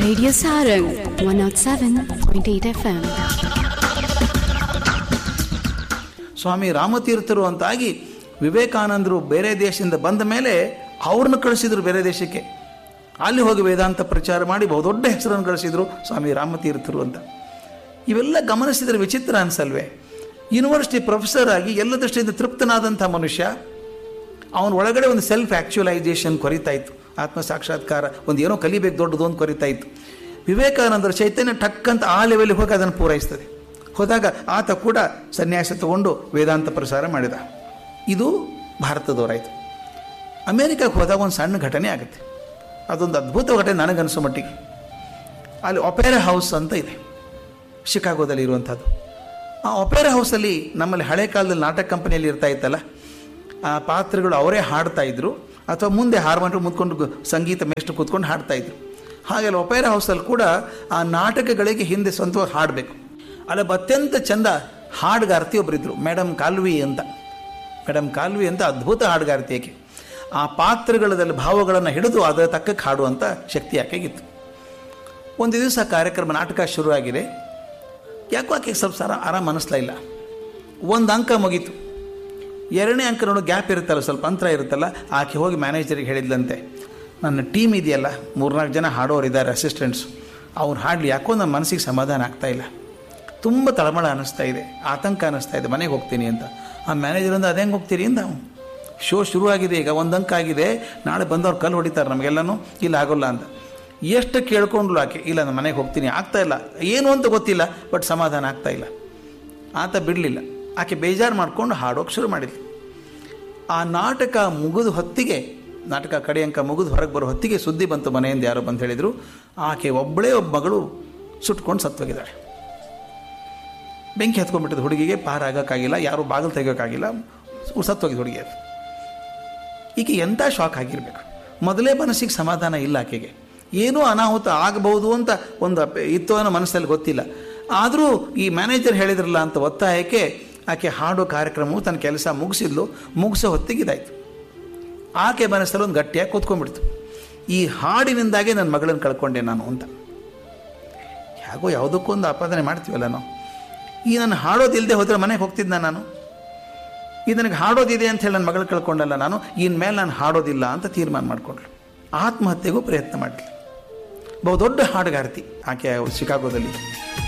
Radio Sarang 107.8 FM. ಸ್ವಾಮಿ ರಾಮತೀರ್ಥರು ಅಂತಾಗಿ ವಿವೇಕಾನಂದರು ಬೇರೆ ದೇಶದಿಂದ ಬಂದ ಮೇಲೆ ಅವ್ರನ್ನ ಕಳಿಸಿದ್ರು ಬೇರೆ ದೇಶಕ್ಕೆ ಅಲ್ಲಿ ಹೋಗಿ ವೇದಾಂತ ಪ್ರಚಾರ ಮಾಡಿ ಬಹುದೊಡ್ಡ ಹೆಸರನ್ನು ಗಳಿಸಿದ್ರು ಸ್ವಾಮಿ ರಾಮತೀರ್ಥರು ಅಂತ ಇವೆಲ್ಲ ಗಮನಿಸಿದರೆ ವಿಚಿತ್ರ ಅನ್ಸಲ್ವೇ ಯೂನಿವರ್ಸಿಟಿ ಪ್ರೊಫೆಸರ್ ಆಗಿ ಎಲ್ಲ ದೃಷ್ಟಿಯಿಂದ ತೃಪ್ತನಾದಂಥ ಮನುಷ್ಯ ಅವನ ಒಳಗಡೆ ಒಂದು ಸೆಲ್ಫ್ ಆ್ಯಕ್ಚುಲೈಸೇಷನ್ ಕೊರಿತಾ ಇತ್ತು ಆತ್ಮ ಸಾಕ್ಷಾತ್ಕಾರ ಒಂದು ಏನೋ ಕಲಿಬೇಕು ದೊಡ್ಡದು ಅಂತ ಕೊರಿತಾ ಇತ್ತು ವಿವೇಕಾನಂದರ ಚೈತನ್ಯ ಟಕ್ಕಂತ ಆ ಲೆವೆಲ್ಗೆ ಹೋಗಿ ಅದನ್ನು ಪೂರೈಸ್ತದೆ ಹೋದಾಗ ಆತ ಕೂಡ ಸನ್ಯಾಸ ತಗೊಂಡು ವೇದಾಂತ ಪ್ರಸಾರ ಮಾಡಿದ ಇದು ಭಾರತದವರಾಯಿತು ಅಮೇರಿಕಕ್ಕೆ ಹೋದಾಗ ಒಂದು ಸಣ್ಣ ಘಟನೆ ಆಗುತ್ತೆ ಅದೊಂದು ಅದ್ಭುತ ಘಟನೆ ನನಗನ್ಸೋ ಮಟ್ಟಿಗೆ ಅಲ್ಲಿ ಒಪೇರಾ ಹೌಸ್ ಅಂತ ಇದೆ ಶಿಕಾಗೋದಲ್ಲಿ ಇರುವಂಥದ್ದು ಆ ಒಪೇರಾ ಹೌಸಲ್ಲಿ ನಮ್ಮಲ್ಲಿ ಹಳೆ ಕಾಲದಲ್ಲಿ ನಾಟಕ ಕಂಪನಿಯಲ್ಲಿ ಇರ್ತಾ ಇತ್ತಲ್ಲ ಆ ಪಾತ್ರಗಳು ಅವರೇ ಹಾಡ್ತಾ ಇದ್ರು ಅಥವಾ ಮುಂದೆ ಹಾರ್ಮೋನಿಯಂ ಮುಂದ್ಕೊಂಡು ಗ- ಸಂಗೀತ ಮೇಷ್ಟು ಕೂತ್ಕೊಂಡು ಹಾಡ್ತಾ ಇದ್ರು ಹಾಗೆ ಅಲ್ಲಿ ಒಪೇರಾ ಹೌಸಲ್ಲಿ ಕೂಡ ಆ ನಾಟಕಗಳಿಗೆ ಹಿಂದೆ ಸ್ವಂತವಾಗಿ ಹಾಡಬೇಕು ಅಲ್ಲಿ ಒಬ್ಬ ಅತ್ಯಂತ ಚಂದ ಹಾಡುಗಾರ್ತಿ ಒಬ್ಬರಿದ್ರು ಮೇಡಮ್ ಕಾಲ್ವಿ ಅಂತ ಮೇಡಮ್ ಕಾಲ್ವಿ ಅಂತ ಅದ್ಭುತ ಹಾಡುಗಾರ್ತಿ ಆಕೆ ಆ ಪಾತ್ರಗಳದಲ್ಲಿ ಭಾವಗಳನ್ನು ಹಿಡಿದು ಅದರ ತಕ್ಕಕ್ಕೆ ಹಾಡುವಂಥ ಶಕ್ತಿ ಆಕೆಗಿತ್ತು ಒಂದು ದಿವಸ ಕಾರ್ಯಕ್ರಮ ನಾಟಕ ಶುರುವಾಗಿದೆ ಯಾಕೋ ಆಕೆಗೆ ಸ್ವಲ್ಪ ಸಾರ ಆರಾಮ ಅನ್ನಿಸ್ತಾ ಇಲ್ಲ ಒಂದು ಅಂಕ ಮುಗೀತು ಎರಡನೇ ಅಂಕ ನೋಡು ಗ್ಯಾಪ್ ಇರುತ್ತಲ್ಲ ಸ್ವಲ್ಪ ಅಂತರ ಇರುತ್ತಲ್ಲ ಆಕೆ ಹೋಗಿ ಮ್ಯಾನೇಜರಿಗೆ ಹೇಳಿದ್ಲಂತೆ ನನ್ನ ಟೀಮ್ ಇದೆಯಲ್ಲ ಮೂರ್ನಾಲ್ಕು ಜನ ಹಾಡೋರು ಇದ್ದಾರೆ ಅಸಿಸ್ಟೆಂಟ್ಸ್ ಅವ್ರು ಹಾಡಲಿ ಯಾಕೋ ನನ್ನ ಮನಸ್ಸಿಗೆ ಸಮಾಧಾನ ಆಗ್ತಾ ಇಲ್ಲ ತುಂಬ ತಳಮಳ ಅನ್ನಿಸ್ತಾ ಇದೆ ಆತಂಕ ಅನ್ನಿಸ್ತಾ ಇದೆ ಮನೆಗೆ ಹೋಗ್ತೀನಿ ಅಂತ ಆ ಮ್ಯಾನೇಜರ್ ಅಂದ ಅದೇಂಗೆ ಹೋಗ್ತೀರಿ ಅಂದ ಅವ್ನು. ಶೋ ಶುರುವಾಗಿದೆ ಈಗ ಒಂದು ಅಂಕ ಆಗಿದೆ ನಾಳೆ ಬಂದವ್ರು ಕಲ್ಲು ಹೊಡಿತಾರೆ ನಮಗೆಲ್ಲನೂ ಇಲ್ಲ ಆಗೋಲ್ಲ ಅಂತ ಎಷ್ಟು ಕೇಳ್ಕೊಂಡ್ಲು ಆಕೆ ಇಲ್ಲ ನಾನು ಮನೆಗೆ ಹೋಗ್ತೀನಿ ಆಗ್ತಾ ಇಲ್ಲ ಏನು ಅಂತ ಗೊತ್ತಿಲ್ಲ ಬಟ್ ಸಮಾಧಾನ ಆಗ್ತಾ ಇಲ್ಲ ಆತ ಬಿಡಲಿಲ್ಲ ಆಕೆ ಬೇಜಾರು ಮಾಡ್ಕೊಂಡು ಹಾಡೋಕೆ ಶುರು ಮಾಡಿದ್ಲು ಆ ನಾಟಕ ಮುಗಿದು ಹೊತ್ತಿಗೆ ನಾಟಕ ಕಡೆ ಅಂಕ ಮುಗಿದು ಹೊರಗೆ ಬರೋ ಹೊತ್ತಿಗೆ ಸುದ್ದಿ ಬಂತು ಮನೆಯಿಂದ ಯಾರೋ ಬಂದು ಹೇಳಿದರು ಆಕೆ ಒಬ್ಬಳೇ ಒಬ್ಬ ಮಗಳು ಸುಟ್ಕೊಂಡು ಸತ್ತೋಗಿದ್ದಾಳೆ ಬೆಂಕಿ ಹತ್ಕೊಂಡ್ಬಿಟ್ಟಿದ್ದು ಹುಡುಗಿಗೆ ಪಾರಾಗೋಕ್ಕಾಗಿಲ್ಲ ಯಾರೂ ಬಾಗಿಲು ತೆಗೋಕ್ಕಾಗಿಲ್ಲ ಸತ್ತೋಗಿದ್ದು ಹುಡುಗಿ ಅದು ಈಕೆ ಎಂಥ ಶಾಕ್ ಆಗಿರಬೇಕು ಮೊದಲೇ ಮನಸ್ಸಿಗೆ ಸಮಾಧಾನ ಇಲ್ಲ ಆಕೆಗೆ ಏನೂ ಅನಾಹುತ ಆಗಬಹುದು ಅಂತ ಒಂದು ಅಪ- ಇತ್ತು ಅನ್ನೋ ಮನಸ್ಸಲ್ಲಿ ಗೊತ್ತಿಲ್ಲ ಆದರೂ ಈ ಮ್ಯಾನೇಜರ್ ಹೇಳಿದ್ರಲ್ಲ ಅಂತ ಒತ್ತಾಯಕ್ಕೆ ಆಕೆ ಹಾಡೋ ಕಾರ್ಯಕ್ರಮವು ತನ್ನ ಕೆಲಸ ಮುಗಿಸಿದ್ಲು ಮುಗಿಸೋ ಹೊತ್ತಿಗೆ ಇದಾಯಿತು ಆಕೆ ಮನಸ್ಸಲ್ಲಿ ಒಂದು ಗಟ್ಟಿಯಾಗಿ ಕೂತ್ಕೊಂಡ್ಬಿಡ್ತು ಈ ಹಾಡಿನಿಂದಾಗೆ ನನ್ನ ಮಗಳನ್ನು ಕಳ್ಕೊಂಡೆ ನಾನು ಅಂತ ಹೇಗೋ ಯಾವುದಕ್ಕೊಂದು ಆಪಾದನೆ ಮಾಡ್ತೀವಲ್ಲ ನಾವು ಈ ನಾನು ಹಾಡೋದಿಲ್ಲದೆ ಹೋದರೆ ಮನೆಗೆ ಹೋಗ್ತಿದ್ದ ನಾನು ಇದು ನನಗೆ ಹಾಡೋದಿದೆ ಅಂತ ಹೇಳಿ ನನ್ನ ಮಗಳು ಕಳ್ಕೊಂಡಲ್ಲ ನಾನು ಇನ್ಮೇಲೆ ನಾನು ಹಾಡೋದಿಲ್ಲ ಅಂತ ತೀರ್ಮಾನ ಮಾಡಿಕೊಂಡ್ಳು ಆತ್ಮಹತ್ಯೆಗೂ ಪ್ರಯತ್ನ ಮಾಡಲಿ ಬಹುದೊಡ್ಡ ಹಾಡುಗಾರ್ತಿ ಆಕೆ ಶಿಕಾಗೋದಲ್ಲಿ